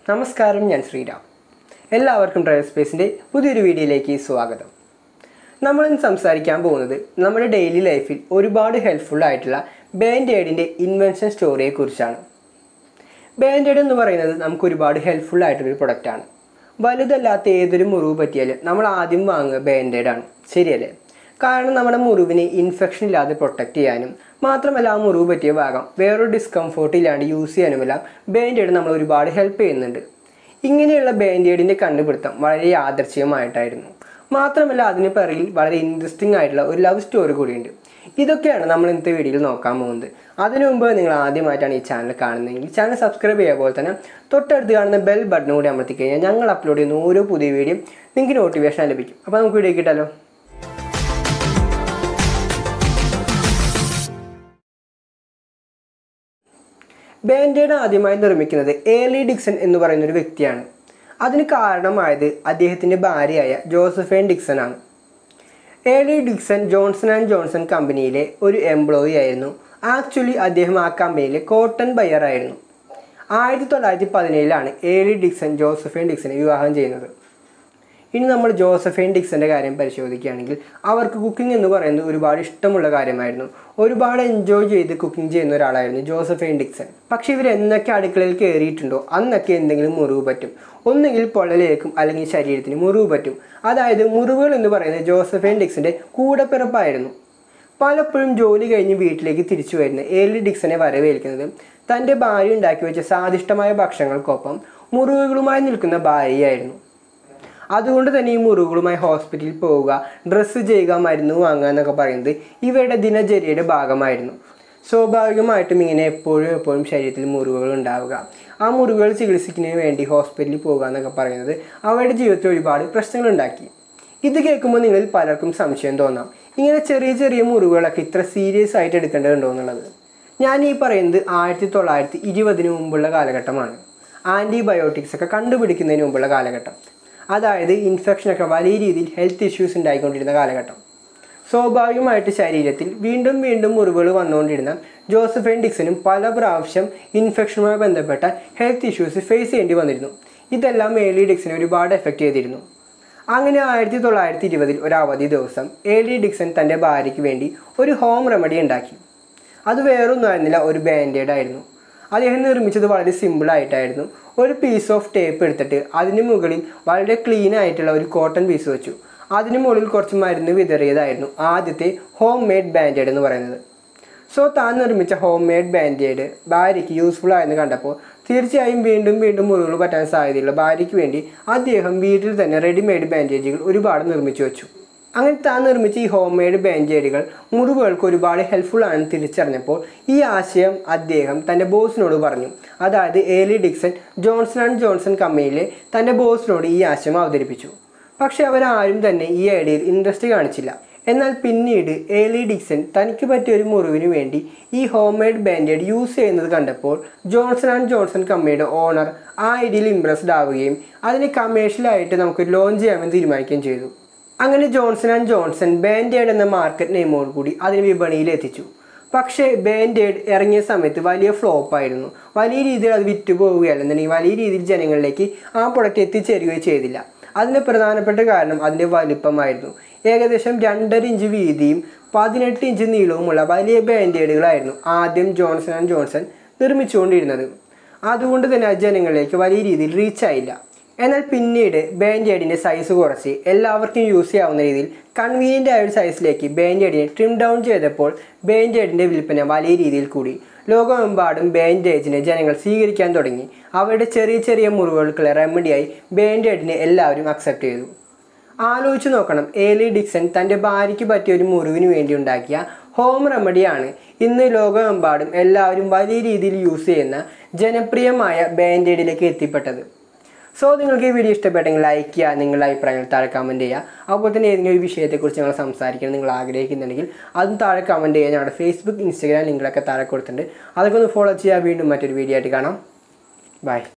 നമസ്കാരം ഞാൻ ശ്രീരാം എല്ലാവർക്കും ഡ്രൈവ് സ്പേസിൻ്റെ പുതിയൊരു വീഡിയോയിലേക്ക് സ്വാഗതം നമ്മളിന്ന് സംസാരിക്കാൻ പോകുന്നത് നമ്മുടെ ഡെയിലി ലൈഫിൽ ഒരുപാട് ഹെൽപ്ഫുൾ ആയിട്ടുള്ള ബാൻഡ് എയ്ഡിൻ്റെ ഇൻവെൻഷൻ സ്റ്റോറിയെ കുറിച്ചാണ് ബാൻഡ് എയ്ഡ് എന്ന് പറയുന്നത് നമുക്ക് ഒരുപാട് ഹെൽപ്ഫുൾ ആയിട്ടൊരു പ്രൊഡക്റ്റാണ് വലുതല്ലാത്ത ഏതൊരു മുറിവ് പറ്റിയാലും നമ്മൾ ആദ്യം വാങ്ങുക ബാൻഡ് എയ്ഡ് ആണ് ശരിയല്ലേ കാരണം നമ്മുടെ മുറിവിനെ ഇൻഫെക്ഷൻ ഇല്ലാതെ പ്രൊട്ടക്റ്റ് ചെയ്യാനും മാത്രമല്ല ആ മുറിവ് പറ്റിയ ഭാഗം വേറൊരു ഡിസ്കംഫോർട്ട് ഇല്ലാണ്ട് യൂസ് ചെയ്യാനുമെല്ലാം ബാൻഡ് എയ്ഡ് നമ്മൾ ഒരുപാട് ഹെൽപ്പ് ചെയ്യുന്നുണ്ട് ഇങ്ങനെയുള്ള ബാൻഡ് എയ്ഡിൻ്റെ കണ്ടുപിടുത്തം വളരെ യാദർച്ഛികമായിട്ടായിരുന്നു മാത്രമല്ല അതിന് പിറകിൽ വളരെ ഇൻട്രസ്റ്റിംഗ് ആയിട്ടുള്ള ഒരു ലവ് സ്റ്റോറി കൂടിയുണ്ട് ഇതൊക്കെയാണ് നമ്മൾ ഇന്നത്തെ വീഡിയോയിൽ നോക്കാൻ പോകുന്നത് അതിനു മുമ്പ് നിങ്ങൾ ആദ്യമായിട്ടാണ് ഈ ചാനൽ കാണുന്നതെങ്കിൽ ചാനൽ സബ്സ്ക്രൈബ് ചെയ്യുക പോലെ തന്നെ തൊട്ടടുത്ത് കാണുന്ന ബെൽ ബട്ടൺ കൂടി അമർത്തി കഴിഞ്ഞാൽ ഞങ്ങൾ അപ്ലോഡ് ചെയ്യുന്ന ഓരോ പുതിയ വീഡിയോ നിങ്ങൾക്ക് നോട്ടിഫിക്കേഷൻ ലഭിക്കും അപ്പോൾ നമുക്ക് വീഡിയോ കിട്ടാലോ ബാൻഡേഡ് ആദ്യമായി നിർമ്മിക്കുന്നത് ഏർലി ഡിക്സൺ എന്ന് പറയുന്ന ഒരു വ്യക്തിയാണ് അതിന് കാരണമായത് അദ്ദേഹത്തിൻ്റെ ഭാര്യയായ ജോസഫൈൻ ഡിക്സൺ ആണ് Earle Dickson Johnson and Johnson കമ്പനിയിലെ ഒരു എംപ്ലോയി ആയിരുന്നു ആക്ച്വലി അദ്ദേഹം ആ കമ്പനിയിലെ കോട്ടൺ ബയർ ആയിരുന്നു ആയിരത്തി തൊള്ളായിരത്തി പതിനേഴിലാണ് ഏർലി ഡിക്സൺ ജോസഫൈൻ ഡിക്സനെ വിവാഹം ചെയ്യുന്നത് ഇനി നമ്മൾ ജോസഫൈൻ ഡിക്സന്റെ കാര്യം പരിശോധിക്കുകയാണെങ്കിൽ അവർക്ക് കുക്കിംഗ് എന്ന് പറയുന്നത് ഒരുപാട് ഇഷ്ടമുള്ള കാര്യമായിരുന്നു ഒരുപാട് എൻജോയ് ചെയ്ത് കുക്കിംഗ് ചെയ്യുന്ന ഒരാളായിരുന്നു ജോസഫൈൻ ഡിക്സൺ പക്ഷേ ഇവർ എന്നൊക്കെ അടുക്കളയിൽ കയറിയിട്ടുണ്ടോ അന്നൊക്കെ എന്തെങ്കിലും മുറിവ് പറ്റും ഒന്നുകിൽ പൊള്ളലേക്കും അല്ലെങ്കിൽ ശരീരത്തിന് മുറിവ് പറ്റും അതായത് മുറിവുകൾ എന്ന് പറയുന്നത് ജോസഫൈൻ ഡിക്സന്റെ കൂടപ്പിറപ്പായിരുന്നു പലപ്പോഴും ജോലി കഴിഞ്ഞ് വീട്ടിലേക്ക് തിരിച്ചു വരുന്ന ഏർലി ഡിക്സനെ വരവേൽക്കുന്നത് തൻ്റെ ഭാര്യ ഉണ്ടാക്കി വെച്ച സ്വാദിഷ്ടമായ ഭക്ഷണങ്ങൾക്കൊപ്പം മുറിവുകളുമായി നിൽക്കുന്ന ഭാര്യയായിരുന്നു അതുകൊണ്ട് തന്നെ ഈ മുറിവുകളുമായി ഹോസ്പിറ്റലിൽ പോവുക ഡ്രസ്സ് ചെയ്യുക മരുന്ന് വാങ്ങുക എന്നൊക്കെ പറയുന്നത് ഇവരുടെ ദിനചര്യയുടെ ഭാഗമായിരുന്നു സ്വാഭാവികമായിട്ടും ഇങ്ങനെ എപ്പോഴും എപ്പോഴും ശരീരത്തിൽ മുറിവുകൾ ഉണ്ടാവുക ആ മുറിവുകൾ ചികിത്സിക്കുന്നതിന് വേണ്ടി ഹോസ്പിറ്റലിൽ പോകുക എന്നൊക്കെ പറയുന്നത് അവരുടെ ജീവിതത്തിൽ ഒരുപാട് പ്രശ്നങ്ങൾ ഉണ്ടാക്കി ഇത് കേൾക്കുമ്പോൾ നിങ്ങളിൽ പലർക്കും സംശയം തോന്നാം ഇങ്ങനെ ചെറിയ ചെറിയ മുറിവുകളൊക്കെ ഇത്ര സീരിയസ് ആയിട്ട് എടുക്കേണ്ടതുണ്ടോ എന്നുള്ളത് ഞാൻ ഈ പറയുന്നത് ആയിരത്തി തൊള്ളായിരത്തി ഇരുപതിന് മുമ്പുള്ള കാലഘട്ടമാണ് ആൻറ്റിബയോട്ടിക്സ് ഒക്കെ കണ്ടുപിടിക്കുന്നതിന് മുമ്പുള്ള കാലഘട്ടം അതായത് ഇൻഫെക്ഷനൊക്കെ വലിയ രീതിയിൽ ഹെൽത്ത് ഇഷ്യൂസ് ഉണ്ടായിക്കൊണ്ടിരുന്ന കാലഘട്ടം സ്വാഭാവികമായിട്ട് ശരീരത്തിൽ വീണ്ടും വീണ്ടും മുറിവുകൾ വന്നുകൊണ്ടിരുന്ന ജോസഫൈൻ ഡിക്സനും പല പ്രാവശ്യം ഇൻഫെക്ഷനുമായി ബന്ധപ്പെട്ട ഹെൽത്ത് ഇഷ്യൂസ് ഫേസ് ചെയ്യേണ്ടി വന്നിരുന്നു ഇതെല്ലാം ഏലി ഡിക്സനെ ഒരുപാട് എഫക്റ്റ് ചെയ്തിരുന്നു അങ്ങനെ ആയിരത്തി തൊള്ളായിരത്തി ഇരുപതിൽ ഒരു അവധി ദിവസം ഏലി ഡിക്സൺ തൻ്റെ ഭാര്യയ്ക്ക് വേണ്ടി ഒരു ഹോം റെമഡി ഉണ്ടാക്കി അത് വേറൊന്നുമായിരുന്നില്ല ഒരു ബാൻഡേഡ് ആയിരുന്നു അദ്ദേഹം നിർമ്മിച്ചത് വളരെ സിമ്പിളായിട്ടായിരുന്നു ഒരു പീസ് ഓഫ് ടേപ്പ് എടുത്തിട്ട് അതിന് മുകളിൽ വളരെ ക്ലീൻ ആയിട്ടുള്ള ഒരു കോട്ടൺ പീസ് വെച്ചു അതിന് മുകളിൽ കുറച്ച് മരുന്ന് വിതറിയതായിരുന്നു ആദ്യത്തെ ഹോം മെയ്ഡ് ബാൻഡേഡ് എന്ന് പറയുന്നത് സോ താൻ നിർമ്മിച്ച ഹോം മെയ്ഡ് ബാൻഡേഡ് ഭാര്യയ്ക്ക് യൂസ്ഫുൾ ആയെന്ന് കണ്ടപ്പോൾ തീർച്ചയായും വീണ്ടും വീണ്ടും മുറിവുകൾ പറ്റാൻ സാധ്യതയുള്ള ഭാര്യയ്ക്ക് വേണ്ടി അദ്ദേഹം വീട്ടിൽ തന്നെ റെഡിമെയ്ഡ് ബാൻഡേജുകൾ ഒരുപാട് നിർമ്മിച്ചു വെച്ചു അങ്ങനെ താൻ നിർമ്മിച്ച ഈ ഹോം മെയ്ഡ് ബാൻഡേഡുകൾ മുറിവുകൾക്ക് ഒരുപാട് ഹെൽപ്ഫുൾ ആണെന്ന് തിരിച്ചറിഞ്ഞപ്പോൾ ഈ ആശയം അദ്ദേഹം തൻ്റെ ബോസിനോട് പറഞ്ഞു അതായത് ഏലി ഡിക്സൺ ജോൺസൺ ആൻഡ് ജോൺസൺ കമ്പനിയിലെ തൻ്റെ ബോസിനോട് ഈ ആശയം അവതരിപ്പിച്ചു പക്ഷെ അവരാരും തന്നെ ഈ ഐഡിയയിൽ ഇൻട്രസ്റ്റ് കാണിച്ചില്ല എന്നാൽ പിന്നീട് ഏലി ഡിക്സൺ തനിക്ക് പറ്റിയ ഒരു മുറിവിന് വേണ്ടി ഈ ഹോം മെയ്ഡ് ബാൻഡേഡ് യൂസ് ചെയ്യുന്നത് കണ്ടപ്പോൾ ജോൺസൺ ആൻഡ് ജോൺസൺ കമ്പനിയുടെ ഓണർ ആ ഐഡിയയിൽ ഇംപ്രസ്ഡ് ആവുകയും അതിനെ കമേഴ്ഷ്യലായിട്ട് നമുക്ക് ലോഞ്ച് ചെയ്യാമെന്ന് തീരുമാനിക്കുകയും ചെയ്തു അങ്ങനെ ജോൺസൺ ആൻഡ് ജോൺസൺ ബാൻഡേഡ് എന്ന മാർക്കറ്റ് നെയിമോട് കൂടി അതിന് വിപണിയിൽ എത്തിച്ചു പക്ഷേ ബാൻഡേഡ് ഇറങ്ങിയ സമയത്ത് വലിയ ഫ്ലോപ്പ് ആയിരുന്നു വലിയ രീതിയിൽ അത് വിറ്റ് പോവുകയല്ലെന്നുണ്ടെങ്കിൽ വലിയ രീതിയിൽ ജനങ്ങളിലേക്ക് ആ പ്രൊഡക്റ്റ് എത്തിച്ചേരുകയോ ചെയ്തില്ല അതിന് പ്രധാനപ്പെട്ട കാരണം അതിൻ്റെ വലിപ്പമായിരുന്നു ഏകദേശം രണ്ടര ഇഞ്ച് വീതിയും പതിനെട്ട് ഇഞ്ച് നീളവുമുള്ള വലിയ ബാൻഡേഡുകളായിരുന്നു ആദ്യം ജോൺസൺ ആൻഡ് ജോൺസൺ നിർമ്മിച്ചുകൊണ്ടിരുന്നത് അതുകൊണ്ട് തന്നെ അത് ജനങ്ങളിലേക്ക് വലിയ രീതിയിൽ റീച്ച് ആയില്ല എന്നാൽ പിന്നീട് ബാൻഡേഡിൻ്റെ സൈസ് കുറച്ച് എല്ലാവർക്കും യൂസ് ചെയ്യാവുന്ന രീതിയിൽ കൺവീനിയൻ്റ് ആയ ഒരു സൈസിലേക്ക് ബാൻഡേഡിനെ ട്രിം ഡൗൺ ചെയ്തപ്പോൾ ബാൻഡേഡിൻ്റെ വിൽപ്പന വലിയ രീതിയിൽ കൂടി ലോകമെമ്പാടും ബാൻഡേജിനെ ജനങ്ങൾ സ്വീകരിക്കാൻ തുടങ്ങി അവരുടെ ചെറിയ ചെറിയ മുറിവുകൾക്കുള്ള റെമഡിയായി ബാൻഡേഡിനെ എല്ലാവരും അക്സെപ്റ്റ് ചെയ്തു ആലോചിച്ച് നോക്കണം ഏലി ഡിക്സൺ തൻ്റെ ഭാര്യയ്ക്ക് പറ്റിയ ഒരു മുറിവിന് വേണ്ടി ഉണ്ടാക്കിയ ഹോം റെമഡിയാണ് ഇന്ന് ലോകമെമ്പാടും എല്ലാവരും വലിയ രീതിയിൽ യൂസ് ചെയ്യുന്ന ജനപ്രിയമായ ബാൻഡേഡിലേക്ക് എത്തിപ്പെട്ടത് സോ നിങ്ങൾക്ക് ഈ വീഡിയോ ഇഷ്ടപ്പെട്ടെങ്കിൽ ലൈക്ക് ചെയ്യുക നിങ്ങളുടെ അഭിപ്രായങ്ങൾ താഴെ കമൻറ്റ് ചെയ്യുക അതുപോലെ തന്നെ ഏതെങ്കിലും ഒരു വിഷയത്തെക്കുറിച്ച് നിങ്ങൾ സംസാരിക്കണം നിങ്ങൾ ആഗ്രഹിക്കുന്നുണ്ടെങ്കിൽ അതും താഴെ കമൻറ്റ് ചെയ്യുക ഞങ്ങളുടെ ഫേസ്ബുക്ക് ഇൻസ്റ്റാഗ്രാം ലിങ്കളൊക്കെ താഴെ കൊടുത്തിട്ടുണ്ട് അതൊക്കെ ഒന്ന് ഫോളോ ചെയ്യുക വീണ്ടും മറ്റൊരു വീഡിയോ ആയിട്ട് കാണാം ബൈ